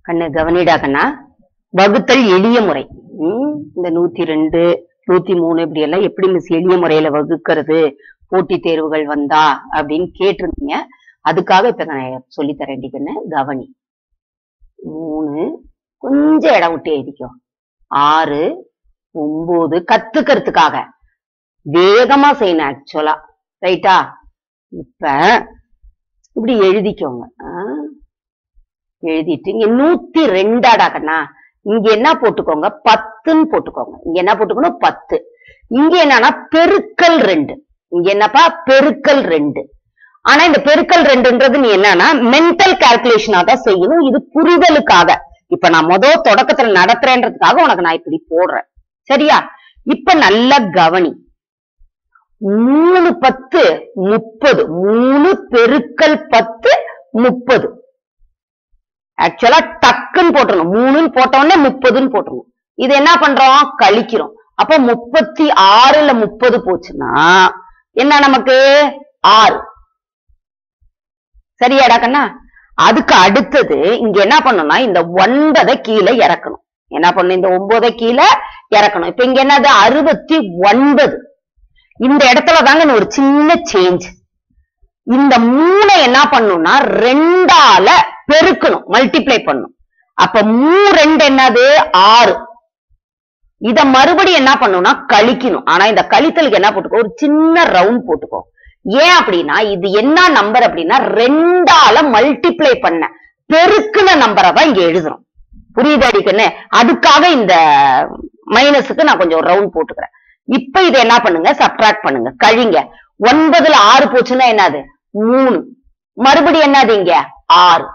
கண்ணு கவனிடா கண்ணா வகுத்தல் எளிய முறை ம், இந்த நூத்தி ரெண்டு நூத்தி மூணு இப்படி எல்லாம் எப்படி மிஸ் எளிய முறையில வகுக்கிறது போட்டித் தேர்வுகள் வந்தா அப்படின்னு கேட்டிருந்தீங்க அதுக்காக இப்ப நான் சொல்லி தரேன் கண்ணு கவனி மூணு கொஞ்சம் இடம் விட்டு எழுதிக்கோ ஆறு ஒன்பது கத்துக்கிறதுக்காக வேகமா செய்யணும் ஆக்சுவலா ரைட்டா இப்ப இப்படி எழுதிக்கோங்க ஆ? எழுதிட்டு இங்க நூத்தி ரெண்டாடா கண்ணா இங்க என்ன போட்டுக்கோங்க பத்துன்னு போட்டுக்கோங்க இங்க என்ன போட்டுக்கணும் பத்து இங்க என்னன்னா பெருக்கல் ரெண்டு இங்க என்னப்பா பெருக்கல் ரெண்டு ஆனா இந்த பெருக்கல் ரெண்டுன்றது நீ என்னன்னா மென்டல் கால்குலேஷனா தான் செய்யணும் இது புரிதலுக்காக இப்ப நான் முத தொடக்கத்துல நடத்துறேன்றதுக்காக உனக்கு நான் இப்படி போடுறேன் சரியா இப்ப நல்லா கவனி மூணு பத்து முப்பது மூணு பெருக்கல் பத்து முப்பது ஆக்சுவலா டக்குன்னு போட்டுறணும் மூணுன்னு போட்ட உடனே முப்பதுன்னு போட்டுறணும் இது என்ன பண்றோம் கழிக்கிறோம் அப்ப முப்பத்தி ஆறுல முப்பது போச்சுன்னா என்ன நமக்கு ஆறு சரியாடா கண்ணா அதுக்கு அடுத்தது இங்க என்ன பண்ணணும்னா இந்த ஒன்பதை கீழே இறக்கணும் என்ன பண்ணணும் இந்த ஒன்பதை கீழே இறக்கணும் இப்ப இங்க என்னது அறுபத்தி ஒன்பது இந்த இடத்துல தாங்க ஒரு சின்ன சேஞ்ச் இந்த மூணை என்ன பண்ணணும்னா ரெண்டால பெருக்கணும் மல்டிப்ளை பண்ணணும் அப்ப மூ ரெண்டு என்னது ஆறு இத மறுபடியும் என்ன பண்ணணும்னா கழிக்கணும் ஆனா இந்த கழித்தலுக்கு என்ன போட்டுக்கோ ஒரு சின்ன ரவுண்ட் போட்டுக்கோ ஏன் அப்படின்னா இது என்ன நம்பர் அப்படின்னா ரெண்டால மல்டிப்ளை பண்ண பெருக்குன நம்பரை தான் இங்க எழுதுறோம் புரியுது அடிக்கன்னு அதுக்காக இந்த மைனஸுக்கு நான் கொஞ்சம் ரவுண்ட் போட்டுக்கிறேன் இப்ப இதை என்ன பண்ணுங்க சப்ட்ராக்ட் பண்ணுங்க கழிங்க ஒன்பதுல ஆறு போச்சுன்னா என்னது மூணு மறுபடியும் என்னது இங்க ஆறு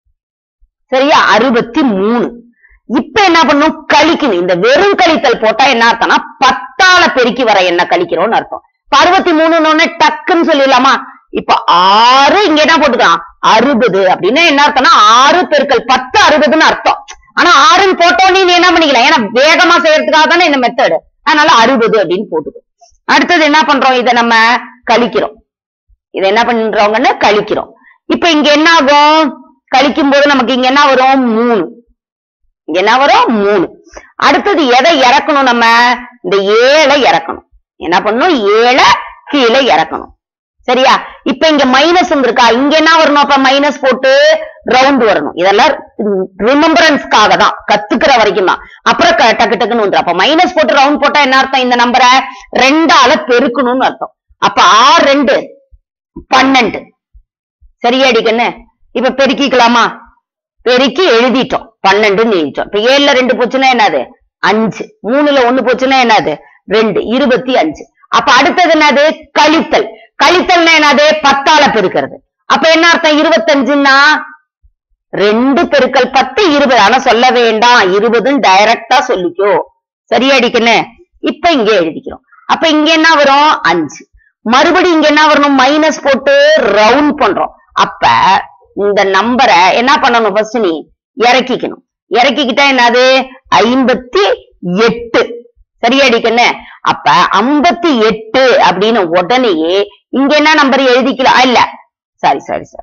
சரியா அறுபத்தி மூணு இப்ப என்ன பண்ணும் கழிக்கணும் இந்த வெறும் கழித்தல் போட்டா என்ன அர்த்தம்னா பத்தால பெருக்கி வர என்ன கழிக்கிறோம்னு அர்த்தம் இப்ப அறுபத்தி மூணுன்னு டக்குன்னு சொல்லிடலாமா இப்ப ஆறு இங்க என்ன போட்டுக்கலாம் அறுபது அப்படின்னா என்ன அர்த்தம்னா ஆறு பெருக்கல் பத்து அறுபதுன்னு அர்த்தம் ஆனா ஆறுன்னு போட்டோன்னே நீ என்ன பண்ணிக்கலாம் ஏன்னா வேகமா செய்யறதுக்காக தானே இந்த மெத்தடு அதனால அறுபது அப்படின்னு போட்டுக்கோ அடுத்தது என்ன பண்றோம் இதை நம்ம கழிக்கிறோம் இதை என்ன பண்றோங்கன்னு கழிக்கிறோம் இப்ப இங்க என்ன ஆகும் கழிக்கும் போது நமக்கு இங்க என்ன வரும் மூணு இங்க என்ன வரும் மூணு அடுத்தது எதை இறக்கணும் நம்ம இந்த ஏழை இறக்கணும் என்ன பண்ணணும் ஏழை கீழே இறக்கணும் சரியா இப்ப இங்க மைனஸ் இருக்கா இங்க என்ன வரணும் அப்ப மைனஸ் போட்டு ரவுண்ட் வரணும் இதெல்லாம் ரிமெம்பரன்ஸ்க்காக தான் கத்துக்கிற வரைக்கும் தான் அப்புறம் க- டக்கு டக்குன்னு வந்துரும் அப்ப மைனஸ் போட்டு ரவுண்ட் போட்டா என்ன அர்த்தம் இந்த நம்பரை ரெண்டால பெருக்கணும்னு அர்த்தம் அப்ப ஆறு ரெண்டு பன்னெண்டு சரியாடி கண்ணு இப்ப பெருக்கிக்கலாமா பெருக்கி எழுதிட்டோம் பன்னெண்டுன்னு எழுதிட்டோம் இப்ப ஏழுல ரெண்டு போச்சுன்னா என்னது அஞ்சு மூணுல ஒண்ணு போச்சுன்னா என்னது ரெண்டு இருபத்தி அஞ்சு அப்ப அடுத்தது என்னது கழித்தல் கழித்தல்னா என்னது பத்தால பெருக்கிறது அப்ப என்ன அர்த்தம் இருபத்தஞ்சுன்னா ரெண்டு பெருக்கல் பத்து இருபது ஆனா சொல்ல வேண்டாம் இருபதுன்னு டைரக்டா சொல்லிக்கோ சரியாடிக்குன்னு இப்ப இங்க எழுதிக்கிறோம் அப்ப இங்க என்ன வரும் அஞ்சு மறுபடியும் இங்க என்ன வரணும் மைனஸ் போட்டு ரவுண்ட் பண்றோம் அப்ப இந்த நம்பரை என்ன பண்ணணும் ஃபர்ஸ்ட் நீ இறக்கிக்கணும் இறக்கிக்கிட்டா என்னது ஐம்பத்தி எட்டு சரியாடிக்கண்ணு அப்ப ஐம்பத்தி எட்டு அப்படின்னு உடனேயே இங்க என்ன நம்பர் எழுதிக்கலாம் இல்ல சாரி சாரி சாரி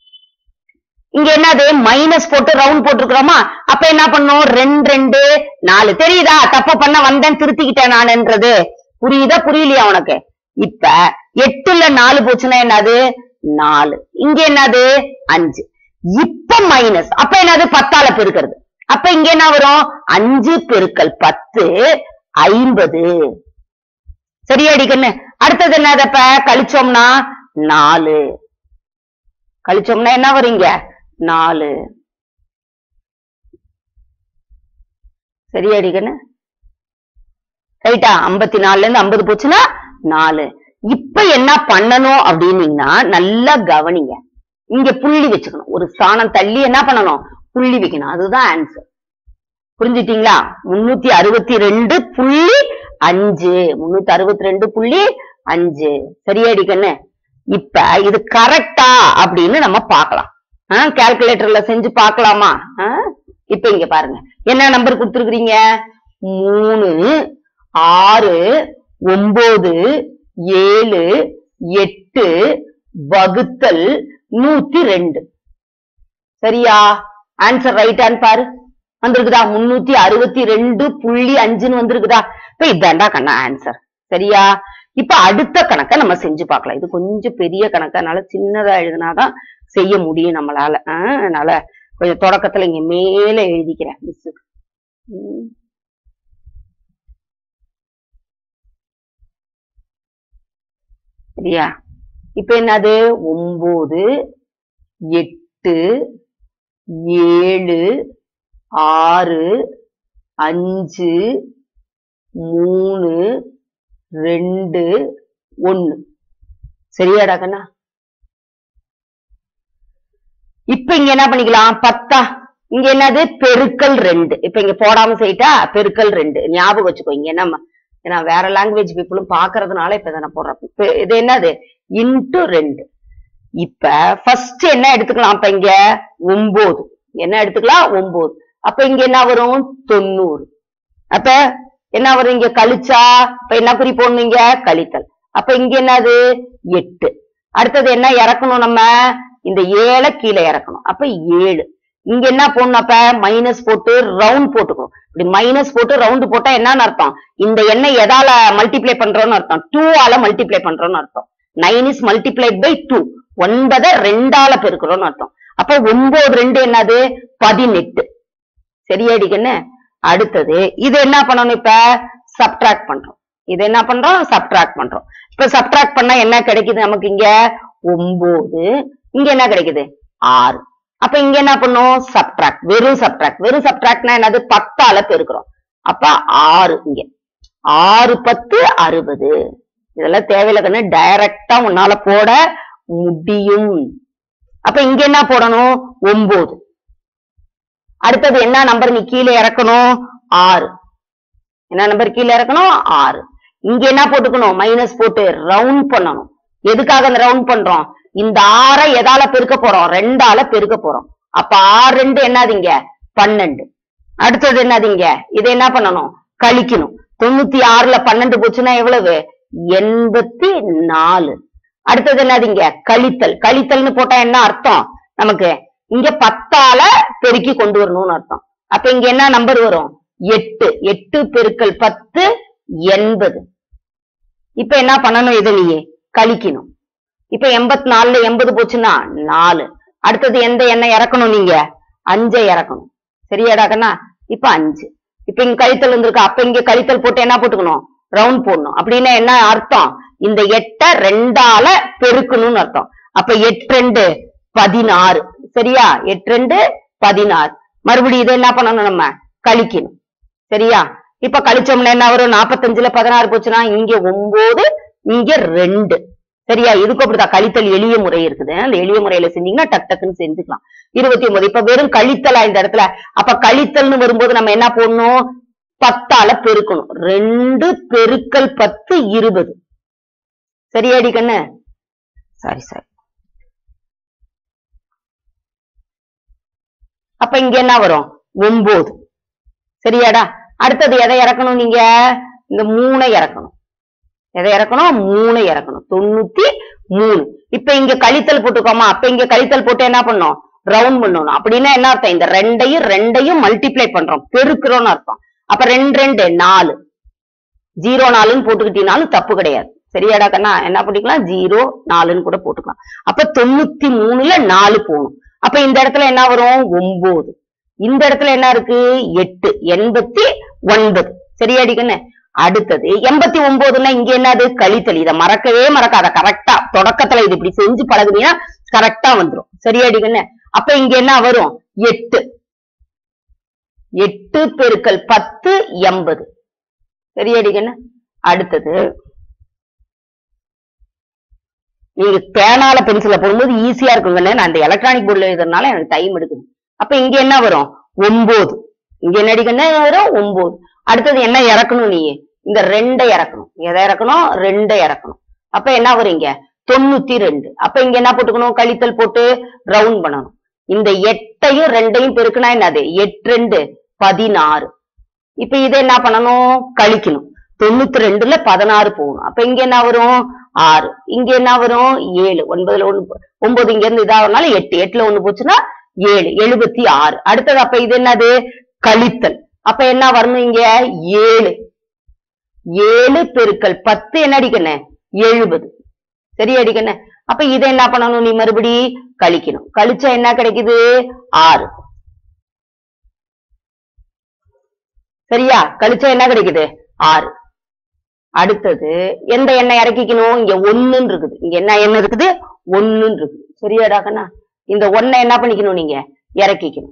இங்க என்னது மைனஸ் போட்டு ரவுண்ட் போட்டுருக்கிறோமா அப்ப என்ன பண்ணும் ரெண்டு ரெண்டு நாலு தெரியுதா தப்பு பண்ண வந்தேன் திருத்திக்கிட்டேன் நானுன்றது புரியுதா புரியலையா உனக்கு இப்ப எட்டுல நாலு போச்சுன்னா என்னது நாலு இங்க என்னது அஞ்சு இப்ப மைனஸ் அப்ப என்னது பத்தால பெருக்கிறது அப்ப இங்க என்ன வரும் அஞ்சு பெருக்கல் பத்து ஐம்பது சரியாடி கண்ணு அடுத்தது என்னது அப்ப கழிச்சோம்னா நாலு கழிச்சோம்னா என்ன வருங்க நாலு சரியாடி கண்ணு ரைட்டா ஐம்பத்தி நாலுல இருந்து ஐம்பது போச்சுன்னா நாலு இப்ப என்ன பண்ணணும் அப்படின்னீங்கன்னா நல்லா கவனிங்க இங்க புள்ளி வச்சுக்கணும் ஒரு ஸ்தானம் தள்ளி என்ன பண்ணணும் புள்ளி வைக்கணும் அதுதான் ஆன்சர் புரிஞ்சுட்டீங்களா முன்னூத்தி அறுபத்தி ரெண்டு புள்ளி அஞ்சு முன்னூத்தி அறுபத்தி ரெண்டு புள்ளி அஞ்சு சரியாடி கண்ணு இப்ப இது கரெக்டா அப்படின்னு நம்ம பார்க்கலாம் கால்குலேட்டர்ல செஞ்சு பார்க்கலாமா ஆ? இப்ப இங்க பாருங்க என்ன நம்பர் கொடுத்துருக்கீங்க மூணு ஆறு ஒன்பது ஏழு எட்டு வகுத்தல் நூத்தி ரெண்டு சரியா ஆன்சர் ரைட்டான்னு பாரு வந்திருக்குதா முன்னூத்தி அறுபத்தி ரெண்டு புள்ளி அஞ்சுன்னு வந்திருக்குதா இப்ப இதாண்டா கண்ணா ஆன்சர் சரியா இப்ப அடுத்த கணக்கை நம்ம செஞ்சு பார்க்கலாம் இது கொஞ்சம் பெரிய கணக்கு அதனால சின்னதா எழுதினாதான் செய்ய முடியும் நம்மளால ஆஹ் அதனால கொஞ்சம் தொடக்கத்துல இங்க மேல எழுதிக்கிறேன் மிஸ் சரியா இப்ப என்னது ஒன்பது எட்டு ஏழு ஆறு அஞ்சு மூணு ரெண்டு ஒண்ணு சரியாடா கண்ணா இப்ப இங்க என்ன பண்ணிக்கலாம் பத்தா இங்க என்னது பெருக்கல் ரெண்டு இப்ப இங்க போடாம செய்யிட்டா பெருக்கல் ரெண்டு ஞாபகம் வச்சுக்கோ இங்க என்ன ஏன்னா வேற லாங்குவேஜ் பீப்புளும் பாக்குறதுனால இப்ப இதை நான் போடுறேன் இப்ப இது என்னது இன்டு ரெண்டு இப்ப ஃபர்ஸ்ட் என்ன எடுத்துக்கலாம் அப்ப இங்க ஒன்பது என்ன எடுத்துக்கலாம் ஒன்பது அப்ப இங்க என்ன வரும் தொண்ணூறு அப்ப என்ன வரும் இங்க கழிச்சா இப்ப என்ன குறி போடணும் இங்க கழித்தல் அப்ப இங்க என்னது எட்டு அடுத்தது என்ன இறக்கணும் நம்ம இந்த ஏழை கீழே இறக்கணும் அப்ப ஏழு இங்க என்ன போடணும் அப்ப மைனஸ் போட்டு ரவுண்ட் போட்டுக்கணும் இப்படி மைனஸ் போட்டு ரவுண்ட் போட்டா என்னன்னு அர்த்தம் இந்த எண்ணை எதால மல்டிப்ளை பண்றோம்னு அர்த்தம் டூ ஆல மல்டிப்ளை பண்றோம்னு அர்த்தம் nine is multiplied by two ஒன்பதை ரெண்டால பெருக்கிறோம்னு அர்த்தம் அப்ப ஒன்பது ரெண்டு என்னது பதினெட்டு சரியாடி கண்ணு அடுத்தது இது என்ன பண்ணணும் இப்ப சப்ட்ராக்ட் பண்றோம் இது என்ன பண்றோம் சப்ட்ராக்ட் பண்றோம் இப்ப சப்ட்ராக்ட் பண்ணா என்ன கிடைக்குது நமக்கு இங்க ஒன்பது இங்க என்ன கிடைக்குது ஆறு அப்ப இங்க என்ன பண்ணும் சப்ட்ராக்ட் வெறும் சப்ட்ராக்ட் வெறும் சப்ட்ராக்ட்னா என்னது பத்தால பெருக்கிறோம் அப்ப ஆறு இங்க ஆறு பத்து அறுபது இதெல்லாம் தேவையில்ல கண்ணு டைரக்டா உன்னால போட முடியும் அப்ப இங்க என்ன போடணும் ஒன்பது அடுத்தது என்ன நம்பர் நீ கீழே இறக்கணும் ஆறு என்ன நம்பர் கீழே இறக்கணும் ஆறு இங்க என்ன போட்டுக்கணும் மைனஸ் போட்டு ரவுண்ட் பண்ணணும் எதுக்காக அந்த ரவுண்ட் பண்றோம் இந்த ஆறை எதால பெருக்க போறோம் ரெண்டால பெருக்க போறோம் அப்ப ஆறு ரெண்டு என்னதுங்க பன்னெண்டு அடுத்தது என்னதுங்க இதை என்ன பண்ணணும் கழிக்கணும் தொண்ணூத்தி ஆறுல பன்னெண்டு போச்சுன்னா எவ்வளவு எண்பத்தி நாலு அடுத்தது என்னதுங்க கழித்தல் கழித்தல்னு போட்டா என்ன அர்த்தம் நமக்கு இங்க பத்தால பெருக்கி கொண்டு வரணும்னு அர்த்தம் அப்ப இங்க என்ன நம்பர் வரும் எட்டு எட்டு பெருக்கல் பத்து எண்பது இப்ப என்ன பண்ணணும் இது நீயே கழிக்கணும் இப்ப எண்பத்தி நாலுல எண்பது போச்சுன்னா நாலு அடுத்தது எந்த எண்ணெய் இறக்கணும் நீங்க அஞ்சை இறக்கணும் சரியாடா கண்ணா இப்ப அஞ்சு இப்ப இங்க கழித்தல் வந்திருக்கு அப்ப இங்க கழித்தல் போட்டு என்ன போட்டுக்கணும் ரவுண்ட் போடணும் அப்படின்னா என்ன அர்த்தம் இந்த எட்ட ரெண்டால பெருக்கணும்னு அர்த்தம் அப்ப எட்டு ரெண்டு பதினாறு சரியா எட்டு ரெண்டு பதினாறு மறுபடியும் இதை என்ன பண்ணணும் நம்ம கழிக்கணும் சரியா இப்ப கழிச்சோம்னா என்ன வரும் நாற்பத்தஞ்சுல பதினாறு போச்சுன்னா இங்க ஒன்பது இங்க ரெண்டு சரியா இதுக்கு அப்படிதான் கழித்தல் எளிய முறை இருக்குது அந்த எளிய முறையில செஞ்சீங்கன்னா டக் டக்குன்னு செஞ்சுக்கலாம் இருபத்தி ஒன்பது இப்ப வெறும் கழித்தலா இந்த இடத்துல அப்ப கழித்தல்னு வரும்போது நம்ம என்ன போடணும் பத்தால பெருக்கணும் ரெண்டு பெருக்கல் பத்து இருபது சரியாடி கண்ணு சாரி சாரி அப்ப இங்க என்ன வரும் ஒன்பது சரியாடா அடுத்தது எதை இறக்கணும் நீங்க இந்த மூணை இறக்கணும் எதை இறக்கணும் மூணை இறக்கணும் தொண்ணூத்தி மூணு இப்ப இங்க கழித்தல் போட்டுக்கோமா அப்ப இங்க கழித்தல் போட்டு என்ன பண்ணோம் ரவுண்ட் பண்ணணும் அப்படின்னா என்ன அர்த்தம் இந்த ரெண்டையும் ரெண்டையும் மல்டிப்ளை பண்றோம் பெருக்கிறோம்னு அர்த்தம் அப்ப ரெண்டு ரெண்டு நாலு ஜீரோ நாலுன்னு போட்டுக்கிட்டீங்கனாலும் தப்பு கிடையாது சரியாடா கண்ணா என்ன பண்ணிக்கலாம் ஜீரோ நாலுன்னு கூட போட்டுக்கலாம் அப்ப தொண்ணூத்தி மூணுல நாலு போகணும் அப்ப இந்த இடத்துல என்ன வரும் ஒன்பது இந்த இடத்துல என்ன இருக்கு எட்டு எண்பத்தி ஒன்பது சரியாடி கண்ணு அடுத்தது எண்பத்தி ஒன்பதுன்னா இங்க என்னது கழித்தல் இதை மறக்கவே மறக்காத கரெக்டா தொடக்கத்துல இது இப்படி செஞ்சு பழகுனீங்கன்னா கரெக்டா வந்துரும் சரியாடி கண்ணு அப்ப இங்க என்ன வரும் எட்டு எட்டு பெருக்கல் பத்து எண்பது சரியாடி கண்ணு அடுத்தது நீங்க பேனால பென்சில போடும்போது ஈஸியா இருக்குங்கன்னு நான் இந்த எலக்ட்ரானிக் போர்டுல எழுதுறதுனால எனக்கு டைம் எடுக்குது அப்ப இங்க என்ன வரும் ஒன்பது இங்க என்ன அடிக்கணும் என்ன வரும் ஒன்பது அடுத்தது என்ன இறக்கணும் நீ இந்த ரெண்டை இறக்கணும் எதை இறக்கணும் ரெண்டை இறக்கணும் அப்ப என்ன வரும் இங்க தொண்ணூத்தி ரெண்டு அப்ப இங்க என்ன போட்டுக்கணும் கழித்தல் போட்டு ரவுண்ட் பண்ணணும் இந்த எட்டையும் ரெண்டையும் பெருக்குனா என்னது எட்டு ரெண்டு பதினாறு இப்ப இதை என்ன பண்ணணும் கழிக்கணும் தொண்ணூத்தி ரெண்டுல பதினாறு போகணும் அப்ப இங்க என்ன வரும் ஆறு இங்க என்ன வரும் ஏழு ஒன்பதுல ஒண்ணு போ- ஒன்பது இங்க இருந்து இதாகிறதுனால எட்டு எட்டுல ஒண்ணு போச்சுன்னா ஏழு எழுபத்தி ஆறு அடுத்தது அப்ப இது என்னது கழித்தல் அப்ப என்ன வரணும் இங்க ஏழு ஏழு பெருக்கல் பத்து என்ன அடிக்கணும் எழுபது சரி அடிக்கணும் அப்ப இதை என்ன பண்ணணும் நீ மறுபடி கழிக்கணும் கழிச்சா என்ன கிடைக்குது ஆறு சரியா கழிச்சா என்ன கிடைக்குது ஆறு அடுத்தது எந்த எண்ணெய் இறக்கிக்கணும் இங்க ஒண்ணுன்னு இருக்குது இங்க என்ன எண்ணெய் இருக்குது ஒண்ணுன்னு இருக்குது சரியாடா கண்ணா இந்த ஒன்னை என்ன பண்ணிக்கணும் நீங்க இறக்கிக்கணும்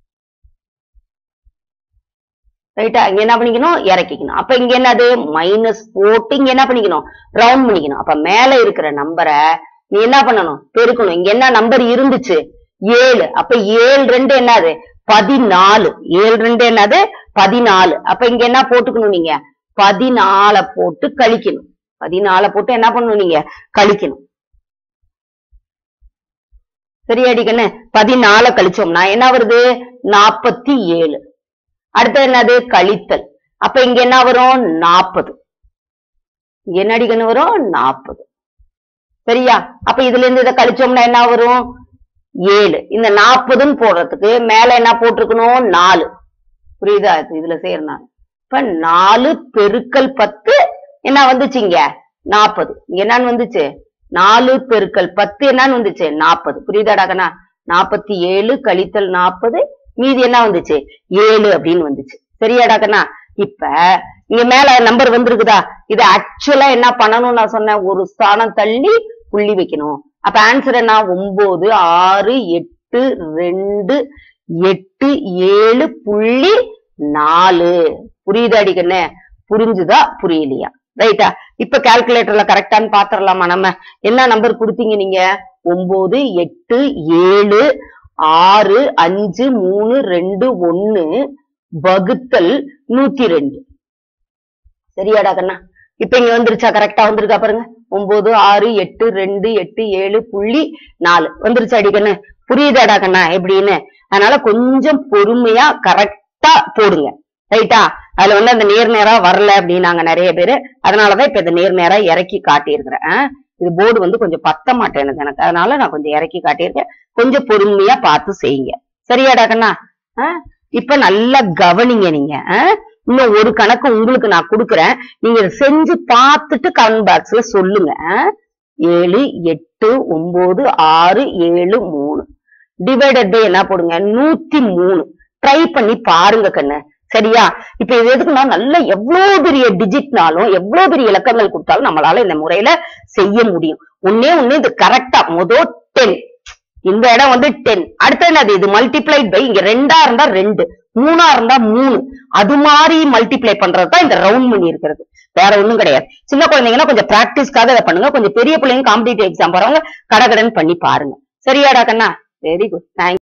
ரைட்டா இங்க என்ன பண்ணிக்கணும் இறக்கிக்கணும் அப்ப இங்க என்னது மைனஸ் போட்டு இங்க என்ன பண்ணிக்கணும் ரவுண்ட் பண்ணிக்கணும் அப்ப மேல இருக்கிற நம்பரை நீ என்ன பண்ணணும் பெருக்கணும் இங்க என்ன நம்பர் இருந்துச்சு ஏழு அப்ப ஏழு ரெண்டு என்னது பதினாலு ஏழு ரெண்டு என்னது பதினாலு அப்ப இங்க என்ன போட்டுக்கணும் நீங்க பதினால போட்டு கழிக்கணும் பதினால போட்டு என்ன பண்ணணும் நீங்க கழிக்கணும் சரியாடி கண்ணு பதினால கழிச்சோம்னா என்ன வருது நாப்பத்தி ஏழு அடுத்தது என்னது கழித்தல் அப்ப இங்க என்ன வரும் நாற்பது இங்க என்ன அடிக்கணும் வரும் நாற்பது சரியா அப்ப இதுல இருந்து இதை கழிச்சோம்னா என்ன வரும் ஏழு இந்த நாற்பதுன்னு போடுறதுக்கு மேல என்ன போட்டிருக்கணும் நாலு புரியுதா இது இதுல செய்யறனால இப்ப நாலு பெருக்கல் பத்து என்ன வந்துச்சு இங்க நாற்பது இங்க என்னன்னு வந்துச்சு நாலு பெருக்கல் பத்து என்னன்னு வந்துச்சு நாற்பது புரியுதாடா கண்ணா நாற்பத்தி ஏழு கழித்தல் நாற்பது மீதி என்ன வந்துச்சு ஏழு அப்படின்னு வந்துச்சு சரியாடா கண்ணா இப்ப இங்க மேல நம்பர் வந்திருக்குதா இது ஆக்சுவலா என்ன பண்ணணும்னு நான் சொன்னேன் ஒரு ஸ்தானம் தள்ளி புள்ளி வைக்கணும் அப்ப ஆன்சர் என்ன ஒன்பது ஆறு எட்டு ரெண்டு எட்டு ஏழு புள்ளி நாலு புரியுதா அடிக்கண்ணே புரிஞ்சுதா புரியலையா ரைட்டா இப்ப கால்குலேட்டர்ல கரெக்டான்னு பாத்திரலாமா நம்ம என்ன நம்பர் கொடுத்தீங்க நீங்க ஒன்பது எட்டு ஏழு ஆறு அஞ்சு மூணு ரெண்டு ஒண்ணு வகுத்தல் நூத்தி ரெண்டு சரியாடா கண்ணா இப்ப இங்க வந்துருச்சா கரெக்டா வந்திருக்கா பாருங்க ஒன்பது ஆறு எட்டு ரெண்டு எட்டு ஏழு புள்ளி நாலு வந்துருச்சா அடி கண்ணு புரியுதாடா கண்ணா எப்படின்னு அதனால கொஞ்சம் பொறுமையா கரெக்டா போடுங்க ரைட்டா அதுல வந்து அந்த நேர் நேரா வரல அப்படின்னாங்க நிறைய பேரு அதனாலதான் இப்ப இந்த நேர் நேரா இறக்கி காட்டியிருக்கிறேன் ஆ? இது போர்டு வந்து கொஞ்சம் பத்த மாட்டேனுது எனக்கு அதனால நான் கொஞ்சம் இறக்கி காட்டியிருக்கேன் கொஞ்சம் பொறுமையா பார்த்து செய்யுங்க சரியாடா கண்ணா ஆ? இப்ப நல்லா கவனிங்க நீங்க ஆ? இன்னும் ஒரு கணக்கு உங்களுக்கு நான் கொடுக்குறேன் நீங்க இதை செஞ்சு பார்த்துட்டு கமெண்ட் பாக்ஸ்ல சொல்லுங்க ஆ? ஏழு எட்டு ஒன்பது ஆறு ஏழு மூணு டிவைடட் பை என்ன போடுங்க நூத்தி மூணு ட்ரை பண்ணி பாருங்க கண்ணு சரியா இப்ப இது எதுக்குன்னா நல்ல எவ்வளவு பெரிய டிஜிட்னாலும் எவ்வளவு பெரிய இலக்கங்கள் கொடுத்தாலும் நம்மளால இந்த முறையில செய்ய முடியும் ஒன்னே ஒண்ணு இது கரெக்டா மொதல் டென் இந்த இடம் வந்து டென் அடுத்து என்னது இது மல்டிப்ளைட் பை இங்க ரெண்டா இருந்தா ரெண்டு மூணா இருந்தா மூணு அது மாதிரி மல்டிப்ளை பண்றது தான் இந்த ரவுண்ட் பண்ணி இருக்கிறது வேற ஒண்ணும் கிடையாது சின்ன குழந்தைங்கன்னா கொஞ்சம் பிராக்டிஸ்க்காக இதை பண்ணுங்க கொஞ்சம் பெரிய பிள்ளைங்க காம்படிட்டிவ் எக்ஸாம் போறவங்க கடகடன் பண்ணி பாருங்க சரியாடா கண்ணா வெரி குட் தேங்க்